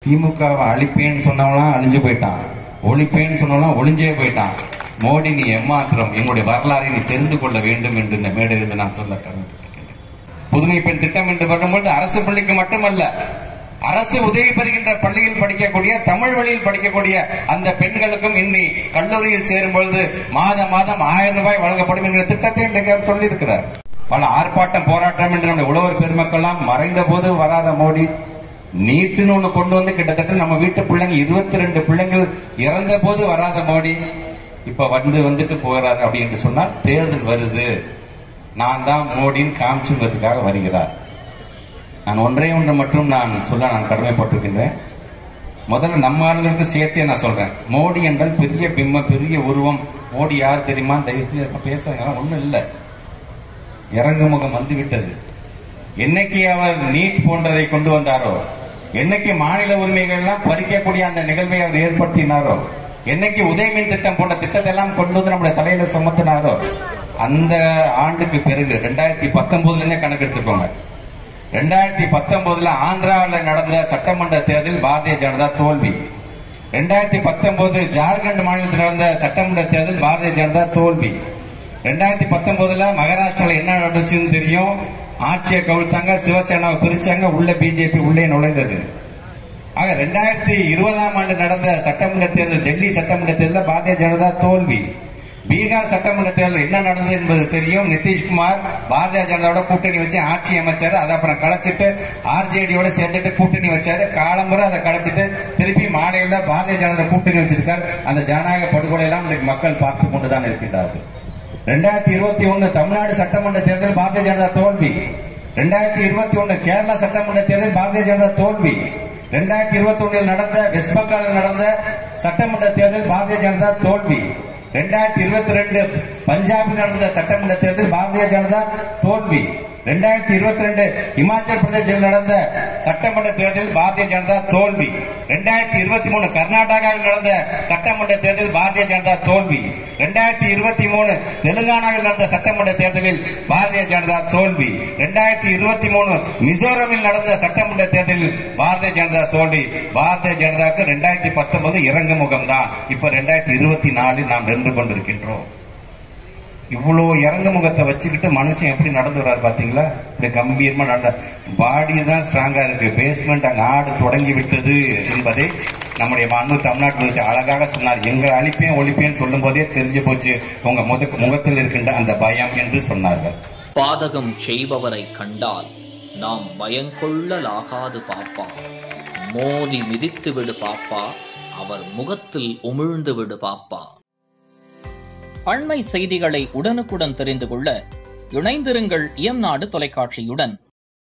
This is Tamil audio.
திமுகவை அழிப்பேன்னு சொன்னவனா அழிஞ்சு போயிட்டான் ஒழிப்பேன்னு சொன்னவனா ஒளிஞ்சே போயிட்டான் மோடி நீ எம்மாத்திரம் எங்களுடைய வரலாறை நீ தெரிந்து கொள்ள வேண்டும் என்று இந்த மேடையிலிருந்து நான் சொல்ல கடமைப்பட்டிருக்கிறேன் புதுமை பெண் திட்டம் என்று வரும்பொழுது அரசு பள்ளிக்கு மட்டுமல்ல அரசு உதவி பெறுகின்ற பள்ளியில் படிக்கக்கூடிய தமிழ் வழியில் படிக்கக்கூடிய அந்த பெண்களுக்கும் இன்னி கல்லூரியில் சேரும் பொழுது மாதம் மாதம் ஆயிரம் ரூபாய் வழங்கப்படும் என்கிற திட்டத்தை இன்றைக்கு அவர் சொல்லியிருக்கிறார் பல ஆர்ப்பாட்டம் போராட்டம் என்று நம்முடைய உழவர் பெருமக்கள்லாம் மறைந்த போது வராத மோடி நீட்டுன்னு ஒண்ணு கொண்டு வந்து கிட்டத்தட்ட நம்ம வீட்டு பிள்ளைங்க இருபத்தி ரெண்டு பிள்ளைங்கள் இறந்த போது வராத மோடி இப்ப வந்து வந்துட்டு போகிறார் அப்படி என்று சொன்னால் தேர்தல் வருது நான் தான் மோடின்னு காமிச்சுங்கிறதுக்காக வருகிறார் நான் ஒன்றே ஒன்று மட்டும் நான் சொல்ல நான் கடமைப்பட்டிருக்கின்றேன் முதல்ல நம்ம ஆளுங்களுக்கு சேர்த்தே நான் சொல்றேன் மோடி என்றால் பெரிய பிம்ம பெரிய உருவம் மோடி யார் தெரியுமா தயவு செய்து பேசுறதுங்க ஒண்ணும் இல்லை இறங்கு முகம் வந்து விட்டது என்னைக்கு அவர் நீட் போன்றதை கொண்டு வந்தாரோ என்னைக்கு மாநில உரிமைகள் எல்லாம் பறிக்கக்கூடிய அந்த நிகழ்வை அவர் ஏற்படுத்தினாரோ என்னைக்கு உதயமின் திட்டம் போன்ற திட்டத்தை எல்லாம் கொண்டு வந்து நம்முடைய தலையில சுமத்தினாரோ அந்த ஆண்டுக்கு பிறகு ரெண்டாயிரத்தி பத்தொன்பதுல இருந்தே கணக்கு எடுத்துக்கோங்க ரெண்டாயிரத்தி பத்தொன்பதுல ஆந்திராவில் நடந்த சட்டமன்ற தேர்தலில் பாரதிய ஜனதா தோல்வி ரெண்டாயிரத்தி பத்தொன்பது ஜார்க்கண்ட் மாநிலத்தில் நடந்த சட்டமன்ற தேர்தல் பாரதிய ஜனதா தோல்வி ரெண்டாயிரத்தி பத்தொன்பதுல மகாராஷ்டிரால என்ன நடந்துச்சுன்னு தெரியும் ஆட்சியை கவிழ்த்தாங்க சிவசேனாவை பிரிச்சாங்க உள்ள பிஜேபி உள்ளே நுழைந்தது ஆக ரெண்டாயிரத்தி இருபதாம் ஆண்டு நடந்த சட்டமன்ற தேர்தல் டெல்லி சட்டமன்ற தேர்தலில் பாரதிய ஜனதா தோல்வி பீகார் சட்டமன்ற தேர்தல் என்ன நடந்தது என்பது தெரியும் நிதிஷ்குமார் பாரதிய ஜனதாவோட கூட்டணி வச்சு ஆட்சி அமைச்சாரு அதை அப்புறம் கலைச்சிட்டு ஆர்ஜேடியோட சேர்ந்துட்டு கூட்டணி வச்சாரு காலமுறை அதை கலைச்சிட்டு திருப்பி மாலையில பாரதிய ஜனதா கூட்டணி வச்சிருக்காரு அந்த ஜனநாயக படுகொலை எல்லாம் இன்றைக்கு மக்கள் பார்த்து கொண்டுதான் இருக்கின்றார்கள் ரெண்டாயிரத்தி இருபத்தி ஒண்ணு தமிழ்நாடு சட்டமன்ற தேர்தல் பாரதிய ஜனதா தோல்வி ரெண்டாயிரத்தி இருபத்தி ஒண்ணு கேரளா சட்டமன்ற தேர்தல் பாரதிய ஜனதா தோல்வி ரெண்டாயிரத்தி இருபத்தி ஒண்ணில் நடந்த வெஸ்ட் பெங்காலில் நடந்த சட்டமன்ற தேர்தல் பாரதிய ஜனதா தோல்வி ரெண்டாயிரத்தி இருபத்தி ரெண்டு பஞ்சாபில் நடந்த சட்டமன்ற தேர்தல் பாரதிய ஜனதா தோல்வி ரெண்டாயிரத்தி இருபத்தி ரெண்டு இமாச்சல் பிரதேசத்தில் நடந்த சட்டமன்ற தேர்தலில் பாரதிய ஜனதா தோல்வி ரெண்டாயிரத்தி இருபத்தி மூணு கர்நாடகாவில் நடந்த சட்டமன்ற தேர்தலில் பாரதிய ஜனதா தோல்வி ரெண்டாயிரத்தி இருபத்தி மூணு தெலுங்கானாவில் நடந்த சட்டமன்ற தேர்தலில் பாரதிய ஜனதா தோல்வி ரெண்டாயிரத்தி இருபத்தி மூணு மிசோரமில் நடந்த சட்டமன்ற தேர்தலில் பாரதிய ஜனதா தோல்வி பாரதிய ஜனதாக்கு ரெண்டாயிரத்தி பத்தொன்பது இறங்கு முகம்தான் இப்ப ரெண்டாயிரத்தி இருபத்தி நாலில் நாம் நின்று கொண்டிருக்கின்றோம் இவ்வளவு இறங்கு முகத்தை வச்சுக்கிட்டு மனுஷன் எப்படி நடந்து வர்றாரு பாத்தீங்களா இப்படி கம்பீரமா நடந்த பாடி தான் ஸ்ட்ராங்கா இருக்கு பேஸ்மெண்ட் அங்க ஆடு தொடங்கி விட்டது என்பதை நம்முடைய மாண்பு தமிழ்நாட்டு முதலமைச்சர் அழகாக சொன்னார் எங்களை அழிப்பேன் ஒழிப்பேன் சொல்லும் போதே தெரிஞ்சு போச்சு உங்க முத முகத்தில் இருக்கின்ற அந்த பயம் என்று சொன்னார்கள் பாதகம் செய்பவரை கண்டால் நாம் பயங்கொள்ளலாகாது பாப்பா மோதி மிதித்து விடு பாப்பா அவர் முகத்தில் உமிழ்ந்து விடு பாப்பா அண்மை செய்திகளை உடனுக்குடன் தெரிந்து கொள்ள இணைந்திருங்கள் இயம்நாடு தொலைக்காட்சியுடன்